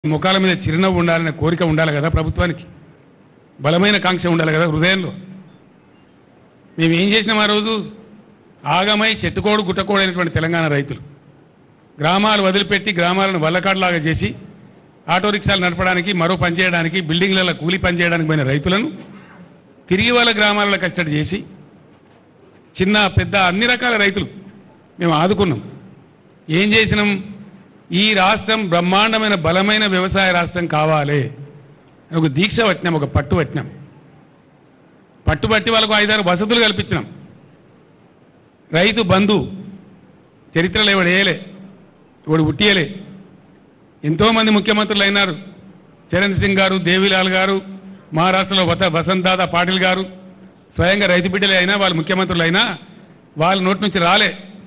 ముఖాల మీద చిరునవ్వు ఉండాలనే కోరిక ఉండాలి కదా ప్రభుత్వానికి బలమైన కాంక్ష ఉండాలి కదా హృదయంలో మేము ఏం చేసినాం ఆ రోజు ఆగమై చెట్టుకోడు గుట్టకోడు అయినటువంటి తెలంగాణ రైతులు గ్రామాలు వదిలిపెట్టి గ్రామాలను వల్లకాడులాగా చేసి ఆటో రిక్షాలు నడపడానికి మరో పని చేయడానికి బిల్డింగ్లలో కూలి పని చేయడానికి పోయిన రైతులను తిరిగి వాళ్ళ గ్రామాలలో కష్టడి చేసి చిన్న పెద్ద అన్ని రకాల రైతులు మేము ఆదుకున్నాం ఏం చేసినాం ఈ రాష్ట్రం బ్రహ్మాండమైన బలమైన వ్యవసాయ రాష్ట్రం కావాలి అని ఒక దీక్ష పట్టినాం ఒక పట్టు పట్టినాం పట్టుబట్టి వాళ్ళకు ఐదారు వసతులు కల్పించినాం రైతు బంధు చరిత్రలో ఎవడు వేయలే ఎవడు ఉట్టియలే ఎంతోమంది ముఖ్యమంత్రులు అయినారు చరణ్ సింగ్ గారు దేవిలాల్ గారు మహారాష్ట్రలో వత వసంత్ దాదా పాటిల్ గారు స్వయంగా రైతు బిడ్డలే అయినా వాళ్ళు ముఖ్యమంత్రులు అయినా వాళ్ళ నోటి నుంచి రాలే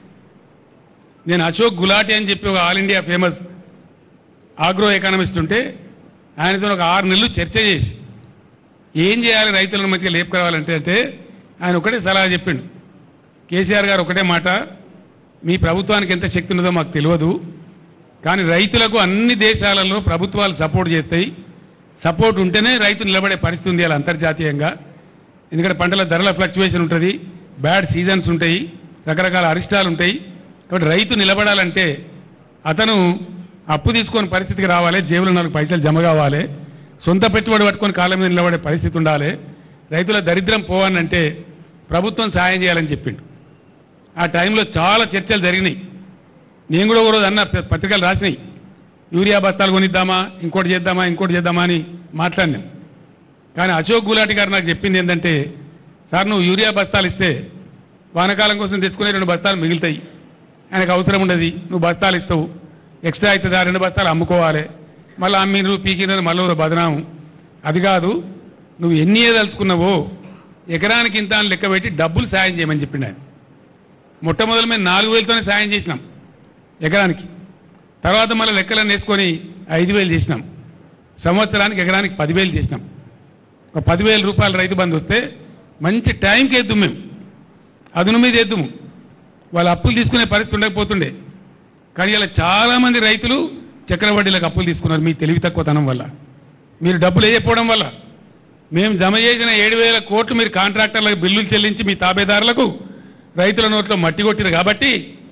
నేను అశోక్ గులాటి అని చెప్పి ఒక all India famous agro economist ఉంటే ఆయనతో ఒక ఆరు నెలలు చర్చ చేసి ఏం చేయాలి రైతులను మంచిగా లేపుకురావాలంటే అంటే ఆయన ఒకటే సలహా చెప్పిండు కేసీఆర్ గారు ఒకటే మాట మీ ప్రభుత్వానికి ఎంత శక్తి ఉన్నదో మాకు తెలియదు కానీ రైతులకు అన్ని దేశాలలో ప్రభుత్వాలు సపోర్ట్ చేస్తాయి సపోర్ట్ ఉంటేనే రైతు నిలబడే పరిస్థితి ఉంది అలా అంతర్జాతీయంగా ఎందుకంటే పంటల ధరల ఫ్లక్చువేషన్ ఉంటుంది బ్యాడ్ సీజన్స్ ఉంటాయి రకరకాల అరిష్టాలు ఉంటాయి కాబట్టి రైతు నిలబడాలంటే అతను అప్పు తీసుకొని పరిస్థితికి రావాలి జేబులో నాలుగు పైసలు జమ కావాలి సొంత పెట్టుబడి పట్టుకొని కాళ్ళ మీద నిలబడే పరిస్థితి ఉండాలి రైతుల దరిద్రం పోవాలంటే ప్రభుత్వం సాయం చేయాలని చెప్పిండు ఆ టైంలో చాలా చర్చలు జరిగినాయి నేను కూడా ఒక రోజు అన్న ప- పత్రికలు రాసినాయి యూరియా బస్తాలు కొనిద్దామా ఇంకోటి చేద్దామా ఇంకోటి చేద్దామా అని మాట్లాడినాం కానీ అశోక్ గులాటి గారు నాకు చెప్పింది ఏంటంటే సార్ నువ్వు యూరియా బస్తాలు ఇస్తే వానకాలం కోసం తెచ్చుకునే రెండు బస్తాలు మిగులుతాయి ఆయనకు అవసరం ఉండదు నువ్వు బస్తాలు ఇస్తావు ఎక్స్ట్రా అవుతుంది ఆ రెండు బస్తాలు అమ్ముకోవాలి మళ్ళీ అమ్మిరు పీకిరు మళ్ళీ ఒక బదనాము అది కాదు నువ్వు ఎన్ని ఏదలుచుకున్నావో ఎకరానికి ఇంత అని లెక్క పెట్టి డబ్బులు సాయం చేయమని చెప్పిండు ఆయన మొట్టమొదలు మేము నాలుగు వేలతోనే సాయం చేసినాం ఎకరానికి తర్వాత మళ్ళీ లెక్కలను వేసుకొని ఐదు వేలు చేసినాం సంవత్సరానికి ఎకరానికి పదివేలు చేసినాం ఒక పదివేల రూపాయల రైతు బంధు వస్తే మంచి టైంకి వేద్దాం మేము అదును మీద వేద్దాము వాళ్ళు అప్పులు తీసుకునే పరిస్థితి ఉండకపోతుండే కానీ ఇలా చాలామంది రైతులు చక్రవడ్డీలకు అప్పులు తీసుకున్నారు మీ తెలివి తక్కువతనం వల్ల మీరు డబ్బులు వేయకపోవడం వల్ల మేము జమ చేసిన ఏడు వేల కోట్లు మీరు కాంట్రాక్టర్లకు బిల్లులు చెల్లించి మీ తాబేదారులకు రైతుల నోట్లో మట్టి కొట్టిరు కాబట్టి